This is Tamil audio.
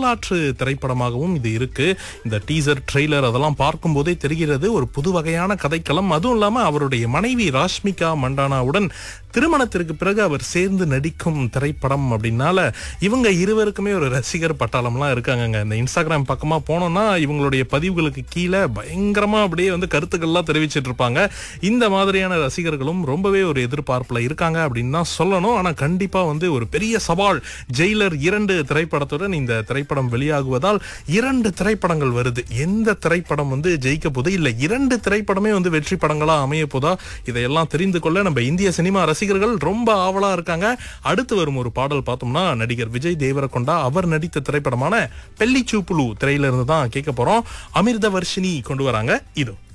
வரலாற்று திரைப்படமாகவும் இது இருக்கு இந்த டீசர் ட்ரெய்லர் அதெல்லாம் பார்க்கும்போதே தெரிகிறது ஒரு புது வகையான கதைக்களம் அதுவும் இல்லாம அவருடைய மனைவி ராஷ்மிகா மண்டானாவுடன் திருமணத்திற்கு பிறகு அவர் சேர்ந்து நடிக்கும் திரைப்படம் அப்படின்னால இவங்க இருவருக்குமே ஒரு ரசிகர் பட்டாளம்லாம் இருக்காங்கங்க இந்த இன்ஸ்டாகிராம் பக்கமா போனோம்னா இவங்களுடைய பதிவுகளுக்கு கீழே பயங்கரமா அப்படியே வந்து கருத்துக்கள்லாம் தெரிவிச்சிட்டு இருப்பாங்க இந்த மாதிரியான ரசிகர்களும் ரொம்பவே ஒரு எதிர்பார்ப்புல இருக்காங்க அப்படின்னு தான் சொல்லணும் ஆனா கண்டிப்பா வந்து ஒரு பெரிய சவால் ஜெயிலர் இரண்டு திரைப்படத்துடன் இந்த திரைப்படம் வெளியாகுவதால் இரண்டு திரைப்படங்கள் வருது எந்த திரைப்படம் வந்து ஜெயிக்க போகுது இல்ல இரண்டு திரைப்படமே வந்து வெற்றி படங்களா அமைய போதா இதையெல்லாம் தெரிந்து கொள்ள நம்ம இந்திய சினிமா ரசிகர்கள் ரொம்ப ஆவலா இருக்காங்க அடுத்து வரும் ஒரு பாடல் பார்த்தோம்னா நடிகர் விஜய் தேவரகொண்டா அவர் நடித்த திரைப்படமான பெல்லி சூப்புலு திரையில இருந்து தான் கேட்க போறோம் அமிர்த வர்ஷினி கொண்டு வராங்க இதோ